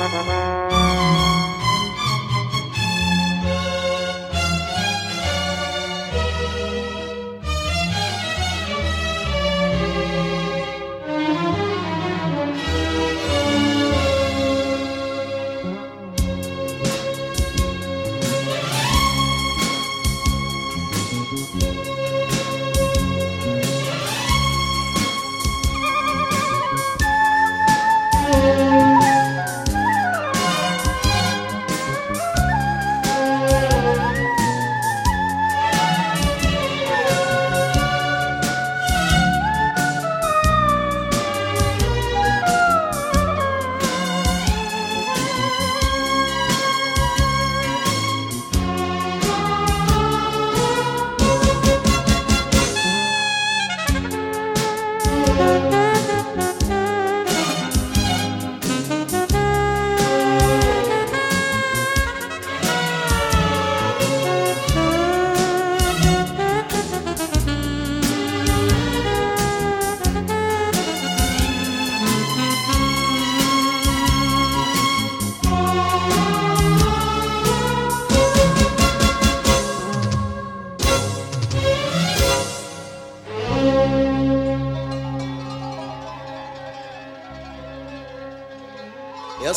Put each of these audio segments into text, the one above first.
يا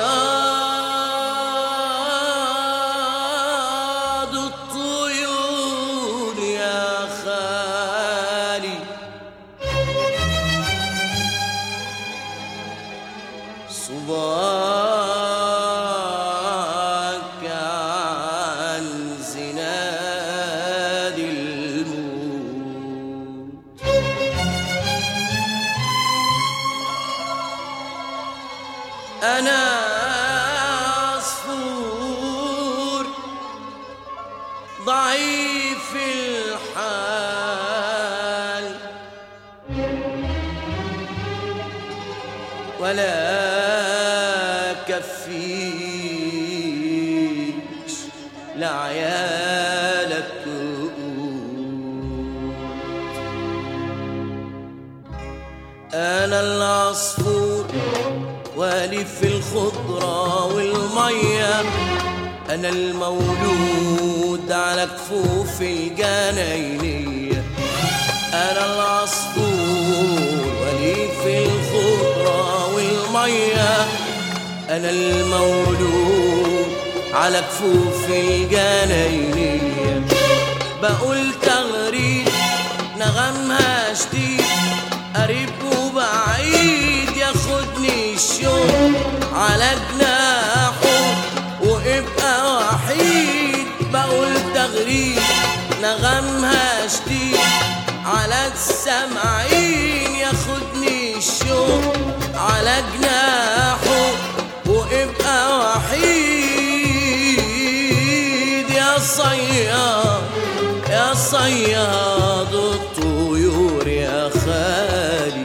صياد الطيور يا خالي صباك عن زناد الموت أنا عصفور ضعيف الحال ولا كفيش لعيالك أنا العصفور والي في الخضرة والمية أنا المولود على كفوف الجناينية أنا العصفور والي في الخضرة والمية أنا المولود على كفوف الجناينية بقول تغريد نغمها شديد قريب وبعيد ياخدني الشوق على جناحه وابقى وحيد بقول تغريد نغمها شديد على السمعين ياخدني الشوق على جناحه وابقى وحيد يا صياد يا صياد الطيور يا خالي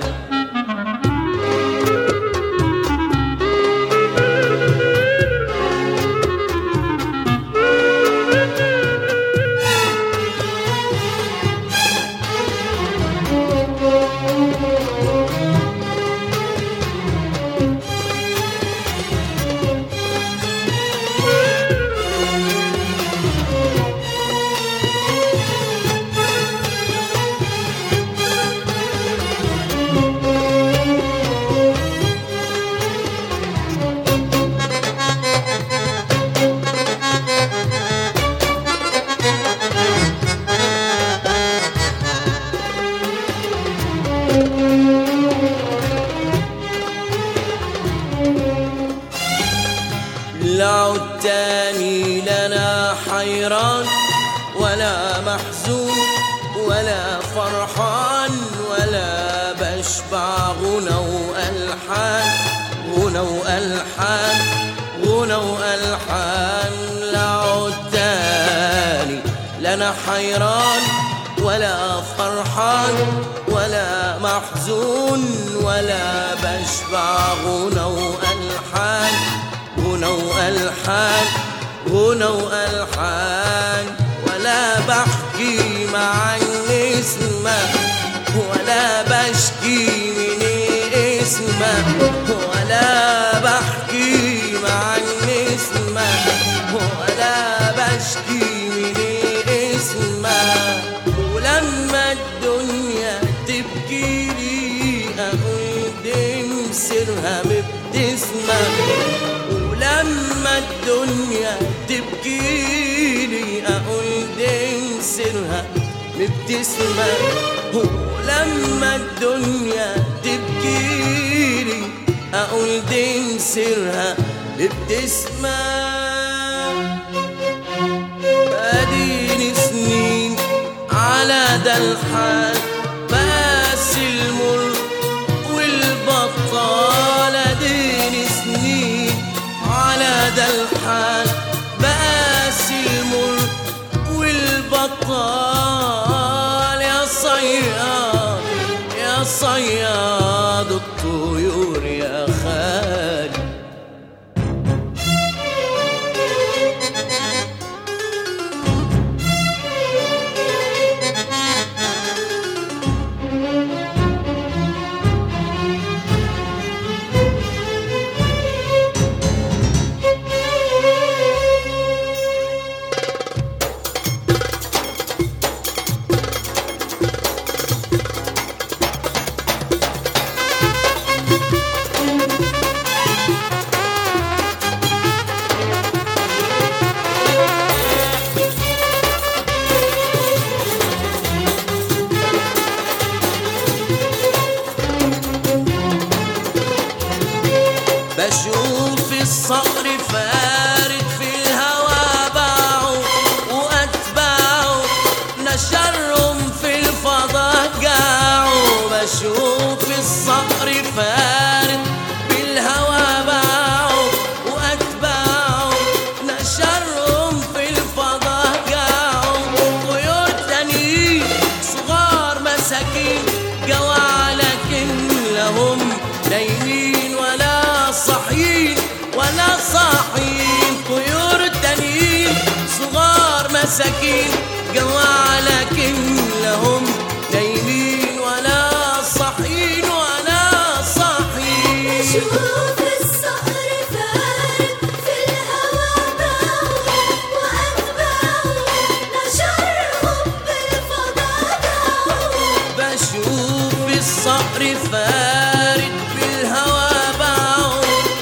لعود تاني لنا حيران ولا محزون ولا فرحان ولا بشبع غنى وألحان غنى وألحان غنى وألحان لعود تاني لنا حيران ولا فرحان ولا محزون ولا بشبع غنى وألحان غنى وألحان غنى وألحان ولا بحكي مع النسمة ولا بشكي من الاسمة ولا بحكي تبكيلي اقول دي مسيرها مبتسمة ولما الدنيا تبكيلي اقول دي مسيرها مبتسمة ولما الدنيا تبكيلي اقول دي مسيرها مبتسمة اديني سنين على ده الحال بس المر والبطال اديني سنين على ده الحال بس المر والبطال يا صياد يا صياد الطيور يا خالي بشوف الصقر فارد في الهوى باعه واتباعه نشرهم في الفضاء جاعوا بشوف الصقر فارد في الهوى باعه واتباعه نشرهم في الفضاء جاعوا طيور تانيين صغار مساكين جوا لكن لهم نايمين ولا صاحيين ولا صاحيين طيور تانيين صغار مساكين جوا لكن لهم نايمين ولا صاحيين ولا صاحيين شوف الصقر فارد في الهوى باعوا وأتباعوا نشرهم بالفضاء داعوا بشوف الصقر فارد بالهوى باعوا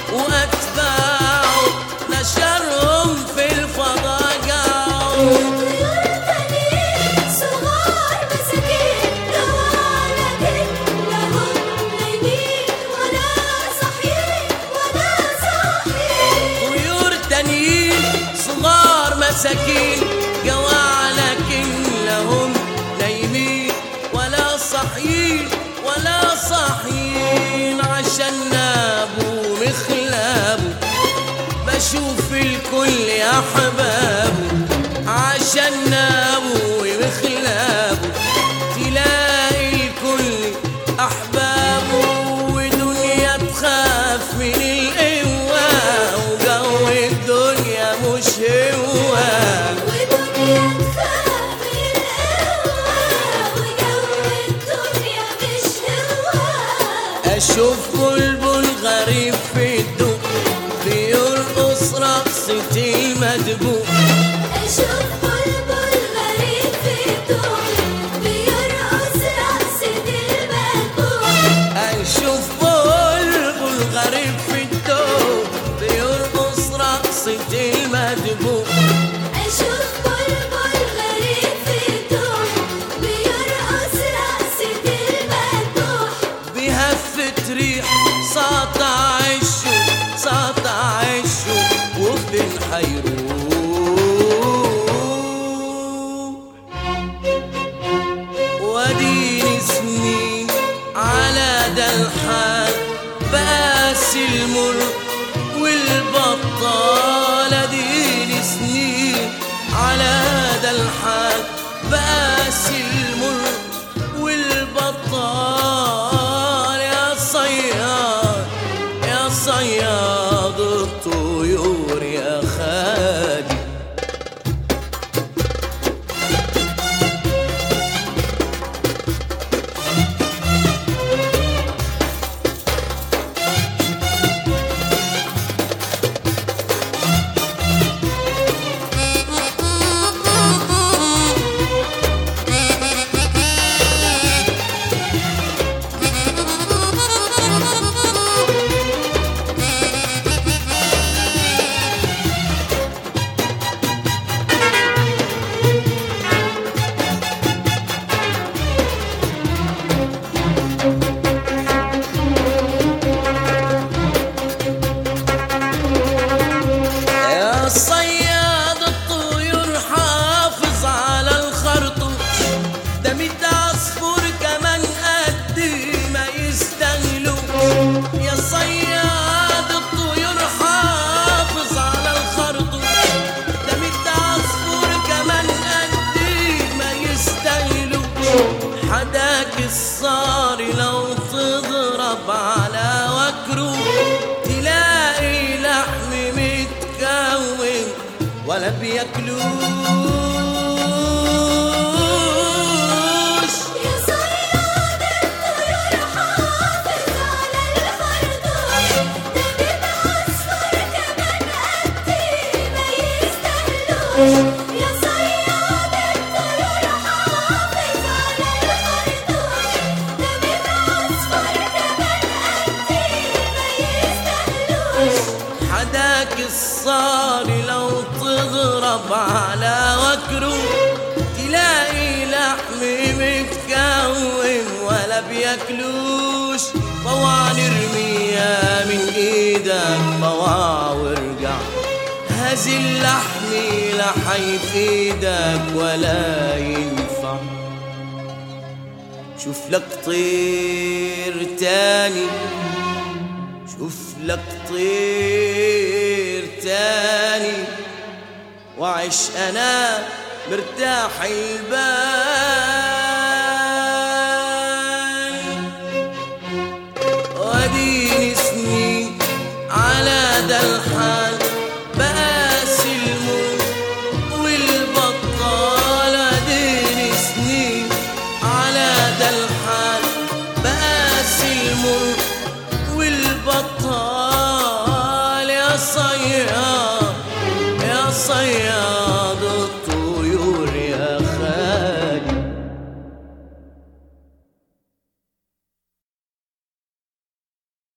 واتباعوا نشرهم في الفضاء جاعوا طيور تانيين صغار مساكين جوا لكن لهم نايمين ولا صاحيين ولا صاحيين طيور تانيين صغار مساكين جوا لكن لهم نايمين ولا صاحيين ولا صاحيين عشان نابوا مخلابوا بشوف الكل يا احبابه عشان نابوا مخلابه تلاقي الكل احبابه ودنيا تخاف من القوه وجو الدنيا مش هو ودنيا تخاف من القوة وجو الدنيا مش هوا اشوف بلبل غريب في الدوق بيرقص رقصة المدبوق أشوف بلبل غريب في الدوق بيرقص رقصة المدبوح اشوف بلبل غريب في الدوق بيرقص رقصة المدبوق أشوف بلبل غريب في الدوق بيرقص رقصة المدبوح بهفة ريح ساطع الشوق ساطع الشوق وفين حيروح وديني سنين على ده الحال بقاس المر والبطال اديني سنين على ده الحال بقاس المر والبطال يا صياد يا صياد الطيور يا خالي تغرب على وكره تلاقي لحم متكون ولا بياكلوش يا صياد الطيور حافظ على الخرطوش ده بيبقى أصفر كمان قدي ما يستاهلوش يا صياد الطيور حافظ على الخرطوش ده بيبقى أصفر كمان قدي ما يستاهلوش حداك الصار لو تغرب على وكره تلاقي لحم متكون ولا بياكلوش طوع نرميها من ايدك طوع وارجع هذه اللحم لا حيفيدك ولا ينفع شوف لك طير تاني شوف لك طير تاني وعيش انا مرتاح البال واديني سنين على ده الحال بقاس الموت والبطالة ديني سنين على ده الحال بقاس الموت